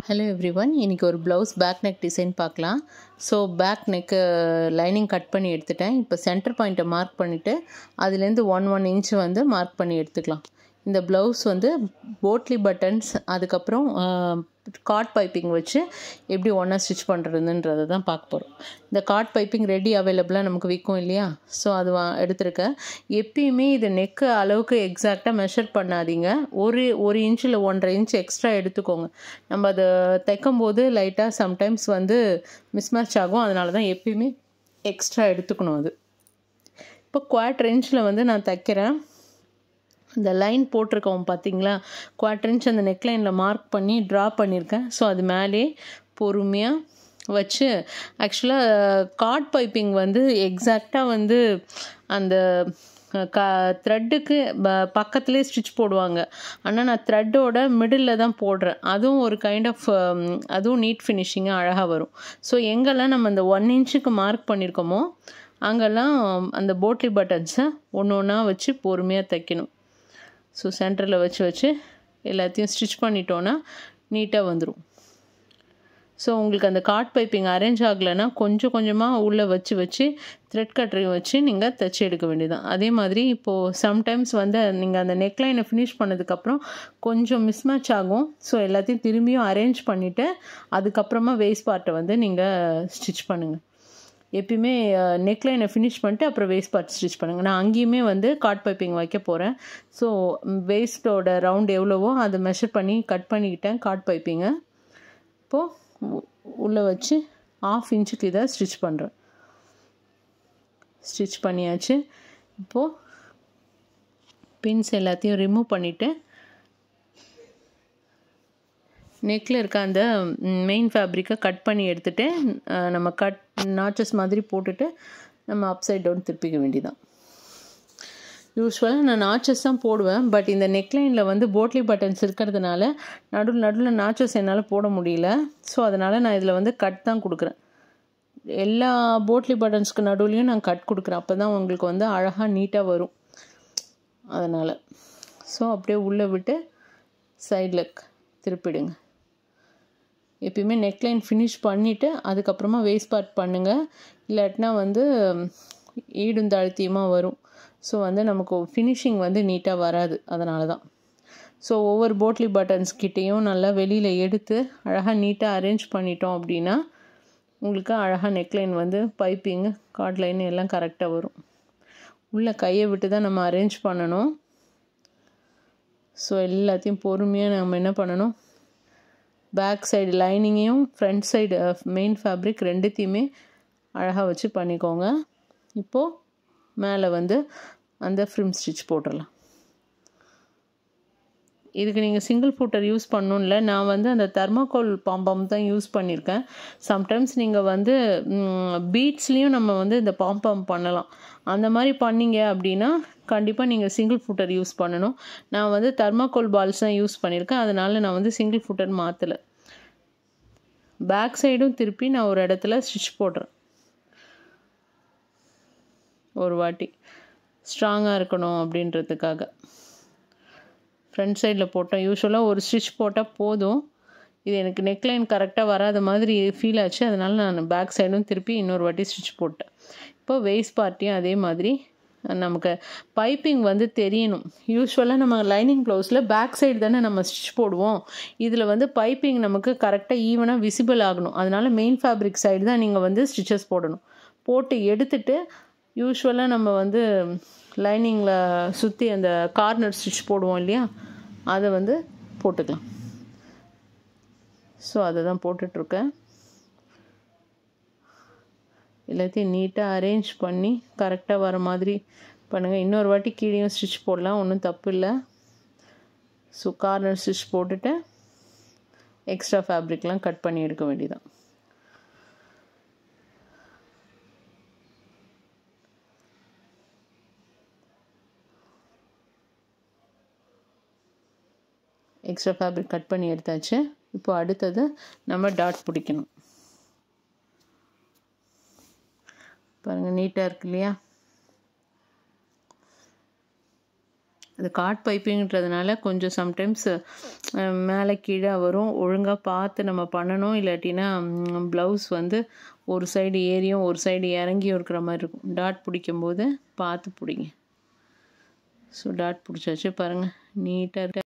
hello every everyone இன்றைக்கி ஒரு blouse back neck design பார்க்கலாம் so back neck lining cut பண்ணி எடுத்துட்டேன் இப்போ சென்டர் பாயிண்ட்டை மார்க் பண்ணிவிட்டு அதுலேருந்து ஒன் ஒன் இன்ச் வந்து மார்க் பண்ணி எடுத்துக்கலாம் இந்த ப்ளவுஸ் வந்து போட்லி பட்டன்ஸ் அதுக்கப்புறம் காட் பைப்பிங் வச்சு எப்படி ஒன்றா ஸ்டிச் பண்ணுறதுன்றதை தான் பார்க்க போகிறோம் இந்த காட் பைப்பிங் ரெடி அவைலபிளாக நமக்கு விற்கும் இல்லையா ஸோ அது வா எடுத்திருக்கேன் எப்பயுமே இது நெக்கு அளவுக்கு எக்ஸாக்டாக மெஷர் பண்ணாதீங்க ஒரு ஒரு இன்ச் இல்லை ஒன்றரை இன்ச் எக்ஸ்ட்ரா எடுத்துக்கோங்க நம்ம அதை தைக்கும் போது லைட்டாக சம்டைம்ஸ் வந்து மிஸ்மேட்ச் ஆகும் அதனால தான் எப்பயுமே எக்ஸ்ட்ரா எடுத்துக்கணும் அது இப்போ குவாட்ரு இன்ச்சில் வந்து நான் தைக்கிறேன் இந்த லைன் போட்டிருக்கோம் பார்த்தீங்களா குவாட்ரு இன்ச் அந்த நெக்லைனில் மார்க் பண்ணி ட்ரா பண்ணியிருக்கேன் ஸோ அது மேலே பொறுமையாக வச்சு ஆக்சுவலாக காட் பைப்பிங் வந்து எக்ஸாக்டாக வந்து அந்த க த்ரெட்டுக்கு ப பக்கத்துலேயே ஸ்டிச் போடுவாங்க ஆனால் நான் த்ரெட்டோட மிடில் தான் போடுறேன் அதுவும் ஒரு கைண்ட் ஆஃப் அதுவும் நீட் ஃபினிஷிங்காக அழகாக வரும் ஸோ எங்கெல்லாம் நம்ம அந்த ஒன் இன்ச்சுக்கு மார்க் பண்ணியிருக்கோமோ அங்கெல்லாம் அந்த போட்லி பட்டன்ஸை ஒன்று ஒன்றா வச்சு பொறுமையாக தைக்கணும் ஸோ சென்டரில் வச்சு வச்சு எல்லாத்தையும் ஸ்டிச் பண்ணிட்டோன்னா நீட்டாக வந்துடும் ஸோ உங்களுக்கு அந்த காட் பைப்பிங் அரேஞ்ச் ஆகலைன்னா கொஞ்சம் கொஞ்சமாக உள்ளே வச்சு வச்சு த்ரெட் கட்டரையும் வச்சு நீங்கள் தைச்சி எடுக்க வேண்டியதான் அதே மாதிரி இப்போது சம்டைம்ஸ் வந்து நீங்கள் அந்த நெக்லைனை ஃபினிஷ் பண்ணதுக்கப்புறம் கொஞ்சம் மிஸ்மேட்ச் ஆகும் ஸோ எல்லாத்தையும் திரும்பியும் அரேஞ்ச் பண்ணிவிட்டு அதுக்கப்புறமா வேஸ்ட் பார்ட்டை வந்து நீங்கள் ஸ்டிச் பண்ணுங்கள் எப்பயுமே நெக்லைனை ஃபினிஷ் பண்ணிட்டு அப்புறம் வேஸ்ட் பார்ட் ஸ்டிச் பண்ணுங்கள் நான் அங்கேயுமே வந்து காட் பைப்பிங் வைக்க போகிறேன் ஸோ வேஸ்ட்டோட ரவுண்ட் எவ்வளவோ அதை மெஷர் பண்ணி கட் பண்ணிக்கிட்டேன் காட் பைப்பிங்கை இப்போது உள்ளே வச்சு ஆஃப் இன்ச்சுக்கு இதை ஸ்டிச் பண்ணுறேன் ஸ்டிச் பண்ணியாச்சு இப்போது பின்ஸ் எல்லாத்தையும் ரிமூவ் பண்ணிவிட்டு நெக்கில் இருக்க அந்த மெயின் ஃபேப்ரிக்கை கட் பண்ணி எடுத்துகிட்டு நம்ம கட் நாச்சஸ் மாதிரி போட்டுட்டு நம்ம அப் சைட் டவுன் திருப்பிக்க வேண்டியதான் யூஸ்வலாக நான் நாச்சஸ் தான் போடுவேன் பட் இந்த நெக்லைனில் வந்து போட்லி பட்டன்ஸ் இருக்கிறதுனால நடுவில் நடுவில் நாச்சஸ் என்னால் போட முடியல ஸோ அதனால் நான் இதில் வந்து கட் தான் கொடுக்குறேன் எல்லா போட்லி பட்டன்ஸ்க்கு நடுவுலையும் நான் கட் கொடுக்குறேன் அப்போ தான் உங்களுக்கு வந்து அழகாக நீட்டாக வரும் அதனால் ஸோ அப்படியே உள்ளே விட்டு சைடில் திருப்பிடுங்க எப்பயுமே நெக்லைன் ஃபினிஷ் பண்ணிவிட்டு அதுக்கப்புறமா வேஸ்ட் பார்ட் பண்ணுங்கள் இல்லாட்டினா வந்து ஈடும் தாழ்த்தியமாக வரும் ஸோ வந்து நமக்கு ஃபினிஷிங் வந்து நீட்டாக வராது அதனால தான் ஸோ ஒவ்வொரு போட்லி பட்டன்ஸ் கிட்டேயும் நல்லா வெளியில் எடுத்து அழகாக நீட்டாக அரேஞ்ச் பண்ணிட்டோம் அப்படின்னா உங்களுக்கு அழகாக நெக்லைன் வந்து பைப்பிங்கு கார்ட் லைன் எல்லாம் கரெக்டாக வரும் உள்ளே கையை விட்டு தான் நம்ம அரேஞ்ச் பண்ணணும் ஸோ எல்லாத்தையும் பொறுமையாக நம்ம என்ன பண்ணணும் பேக் சைடு லைனிங்கையும் ஃப்ரண்ட் சைடு மெயின் ஃபேப்ரிக் ரெண்டுத்தையுமே அழகாக வச்சு பண்ணிக்கோங்க இப்போது மேலே வந்து அந்த ஃப்ரிம் ஸ்டிச் போட்டுடலாம் இதுக்கு நீங்கள் சிங்கிள் ஃபுட்டர் யூஸ் பண்ணணும்ல நான் வந்து அந்த தெர்மாக்கோல் பாம்பம் தான் யூஸ் பண்ணியிருக்கேன் சம்டைம்ஸ் நீங்கள் வந்து பீட்ஸ்லேயும் நம்ம வந்து இந்த பாம்பம் பண்ணலாம் அந்த மாதிரி பண்ணீங்க அப்படின்னா கண்டிப்பாக நீங்கள் சிங்கிள் ஃபுட்டர் யூஸ் பண்ணணும் நான் வந்து தெர்மாக்கோல் பால்ஸ் தான் யூஸ் பண்ணியிருக்கேன் அதனால் நான் வந்து சிங்கிள் ஃபுட்டர் மாற்றலை பேக் சைடும் திருப்பி நான் ஒரு இடத்துல ஸ்டிச் போடுறேன் ஒரு வாட்டி ஸ்ட்ராங்காக இருக்கணும் அப்படின்றதுக்காக ஃப்ரண்ட் சைடில் போட்டோம் யூஸ்வலாக ஒரு ஸ்டிச் போட்டால் போதும் இது எனக்கு நெக்லைன் கரெக்டாக வராத மாதிரி ஃபீல் ஆச்சு அதனால் நான் பேக் சைடும் திருப்பி இன்னொரு வாட்டி ஸ்டிச் போட்டேன் இப்போ வேஸ்ட் பார்ட்டியும் அதே மாதிரி நமக்கு பைப்பிங் வந்து தெரியணும் யூஸ்வலாக நம்ம லைனிங் ப்ளவுஸில் பேக் சைடு தானே நம்ம ஸ்டிச் போடுவோம் இதில் வந்து பைப்பிங் நமக்கு கரெக்டாக ஈவனாக விசிபிள் ஆகணும் அதனால் மெயின் ஃபேப்ரிக் சைடு தான் நீங்கள் வந்து ஸ்டிச்சஸ் போடணும் போட்டு எடுத்துட்டு யூஸ்வலாக நம்ம வந்து லைனிங்கில் சுற்றி அந்த கார்னர் ஸ்டிச் போடுவோம் இல்லையா அதை வந்து போட்டுக்கலாம் ஸோ அதை தான் போட்டுட்ருக்கேன் எல்லாத்தையும் நீட்டாக அரேஞ்ச் பண்ணி கரெக்டாக வர மாதிரி பண்ணுங்கள் இன்னொரு வாட்டி கீழேயும் ஸ்டிச் போடலாம் ஒன்றும் தப்பு இல்லை ஸோ கார்னர் ஸ்டிச் போட்டுட்டு எக்ஸ்ட்ரா ஃபேப்ரிக்லாம் கட் பண்ணி எடுக்க வேண்டியதான் எக்ஸ்ட்ரா ஃபேப்ரிக் கட் பண்ணி எடுத்தாச்சு இப்போ அடுத்தது நம்ம டாட் பிடிக்கணும் பாருங்கள் நீட்டாக இருக்கு இல்லையா அது காட் பைப்பிங்கிறதுனால கொஞ்சம் சம்டைம்ஸ் மேலே கீழே வரும் ஒழுங்காக பார்த்து நம்ம பண்ணணும் இல்லாட்டினா ப்ளவுஸ் வந்து ஒரு சைடு ஏறியும் ஒரு சைடு இறங்கியும் இருக்கிற மாதிரி இருக்கும் டாட் பிடிக்கும்போது பார்த்து பிடிங்க ஸோ டாட் பிடிச்சாச்சு பாருங்கள் நீட்டாக